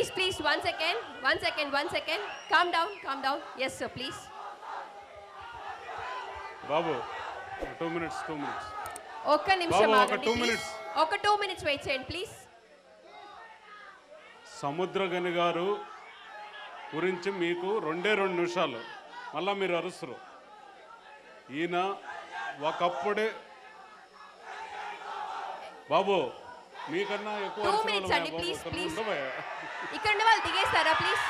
Please, please, one second, one second, one second. Calm down, calm down. Yes, sir, please. బాబు two minutes two minutes ఒక్క నిమిషం బాబు, ఒక ఆగండి two please. minutes. ఒక two minutes wait చేయండి please Samuthirakani గారు గురించి మీకు రెండే రెండు నిమిషాలు మళ్ళా మీరు అరుసరు ఈయన ఒకప్పుడే బాబు మీకన్నా ఎక్కువ Two అరిసిన minutes వాళ్ళమే అండి, బాబు. please, ఒక్క please. ఉండవయ్యా. ఇక్కడ ఉన్న వాళ్ళు దిగేస్తారా ప్లీజ్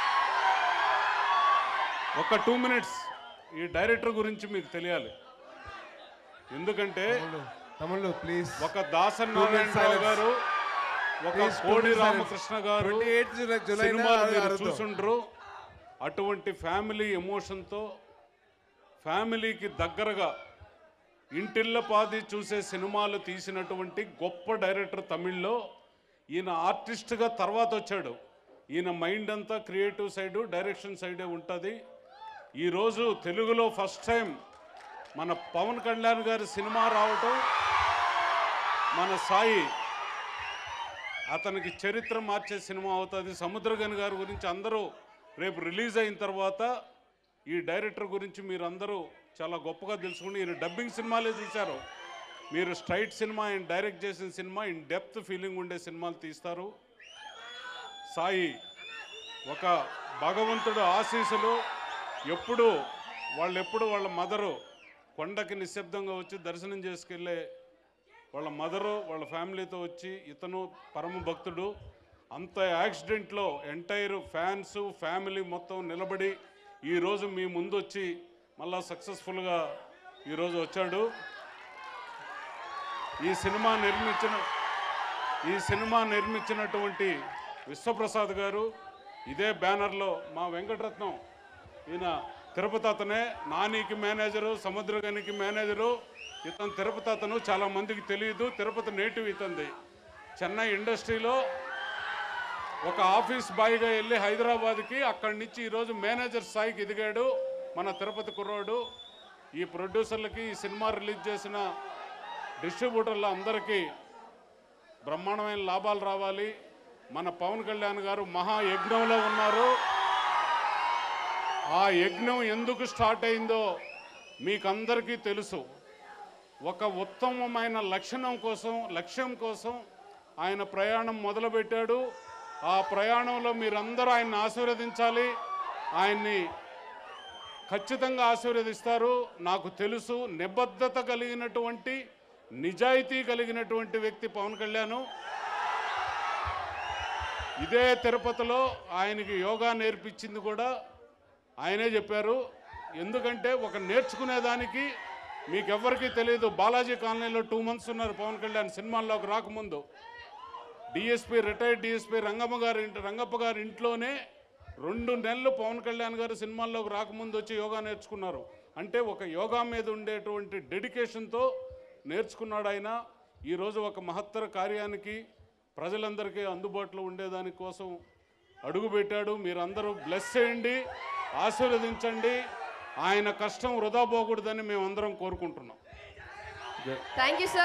ఒక్క టూ మినిట్స్ ఈ డైరెక్టర్ గురించి మీకు తెలియాలి ఎందుకంటే తమ్ముళ్ళు తమ్ముళ్ళు ప్లీజ్ ఒక దాసనారాయణరావు silence. గారు ఒక Please, two కోడి minutes రామకృష్ణ గారు 28 జులై- జులైన సినిమాలు మీరు అరుద్దాం. చూసుండ్రు అటువంటి ఫ్యామిలీ ఎమోషన్తో ఫ్యామిలీకి దగ్గరగా ఇంటిల్లపాది చూసే సినిమాలు తీసినటువంటి గొప్ప డైరెక్టర్ తమిళ్లో ఈయన ఆర్టిస్ట్గా తర్వాత వచ్చాడు ఈయన మైండ్ అంతా క్రియేటివ్ సైడు డైరెక్షన్ సైడే ఉంటుంది ఈరోజు తెలుగులో ఫస్ట్ టైం మన పవన్ కళ్యాణ్ గారి సినిమా రావటం మన సాయి అతనికి చరిత్ర మార్చే సినిమా అవుతుంది సముద్రగని గారి గురించి అందరూ రేపు రిలీజ్ అయిన తర్వాత ఈ డైరెక్టర్ గురించి మీరు అందరూ చాలా గొప్పగా తెలుసుకుని ఈయన డబ్బింగ్ సినిమాలే చూశారు మీరు స్ట్రైట్ సినిమా ఆయన డైరెక్ట్ చేసిన సినిమా ఇన్ డెప్త్ ఫీలింగ్ ఉండే సినిమాలు తీస్తారు సాయి ఒక భగవంతుడు ఆశీస్సులు ఎప్పుడు వాళ్ళు ఎప్పుడు వాళ్ళ మదరు కొండకి నిశ్శబ్దంగా వచ్చి దర్శనం చేసుకెళ్ళే వాళ్ళ మదరు వాళ్ళ ఫ్యామిలీతో వచ్చి ఇతను పరమ భక్తుడు అంత యాక్సిడెంట్లో ఎంటైర్ ఫ్యాన్స్ ఫ్యామిలీ మొత్తం నిలబడి ఈరోజు మీ ముందు వచ్చి మళ్ళా సక్సెస్ఫుల్గా ఈరోజు వచ్చాడు ఈ సినిమా నిర్మించిన ఈ సినిమా నిర్మించినటువంటి విశ్వప్రసాద్ గారు ఇదే బ్యానర్లో మా వెంకటరత్నం ఈయన తిరుపతి అతనే నానికి మేనేజరు సముద్రగనికి మేనేజరు ఇతను తిరుపతి అతను చాలా మందికి తెలియదు తిరుపతి నేటివ్ ఇతంది చెన్నై ఇండస్ట్రీలో ఒక ఆఫీస్ బాయ్గా వెళ్ళి హైదరాబాద్కి అక్కడి నుంచి ఈరోజు మేనేజర్ స్థాయికి ఎదిగాడు మన తిరుపతి కుర్రాడు ఈ ప్రొడ్యూసర్లకి ఈ సినిమా రిలీజ్ చేసిన డిస్ట్రిబ్యూటర్ల అందరికీ బ్రహ్మాండమైన లాభాలు రావాలి మన పవన్ కళ్యాణ్ గారు మహా యజ్ఞంలో ఉన్నారు ఆ యజ్ఞం ఎందుకు స్టార్ట్ అయిందో మీకందరికీ తెలుసు ఒక ఉత్తమమైన లక్షణం కోసం లక్ష్యం కోసం ఆయన ప్రయాణం మొదలుపెట్టాడు ఆ ప్రయాణంలో మీరందరూ ఆయన్ని ఆశీర్వదించాలి ఆయన్ని ఖచ్చితంగా ఆశీర్వదిస్తారు నాకు తెలుసు నిబద్ధత కలిగినటువంటి నిజాయితీ కలిగినటువంటి వ్యక్తి పవన్ కళ్యాణ్ ఇదే తిరుపతిలో ఆయనకి యోగా నేర్పించింది కూడా ఆయనే చెప్పారు ఎందుకంటే ఒక నేర్చుకునేదానికి మీకెవ్వరికీ తెలియదు బాలాజీ కాలనీలో టూ మంత్స్ ఉన్నారు పవన్ కళ్యాణ్ సినిమాల్లోకి రాకముందు డిఎస్పీ రిటైర్డ్ డిఎస్పీ రంగమ్మ గారి ఇంటి రంగప్ప గారి ఇంట్లోనే రెండు నెలలు పవన్ కళ్యాణ్ గారు సినిమాల్లోకి రాకముందు వచ్చి యోగా నేర్చుకున్నారు అంటే ఒక యోగా మీద ఉండేటువంటి డెడికేషన్తో నేర్చుకున్నాడు ఆయన ఈరోజు ఒక మహత్తర కార్యానికి ప్రజలందరికీ అందుబాటులో ఉండేదాని కోసం అడుగుపెట్టాడు మీరందరూ బ్లెస్ చేయండి ఆశీర్వదించండి ఆయన కష్టం వృధా పోకూడదని మేమందరం కోరుకుంటున్నాం థ్యాంక్ యూ సార్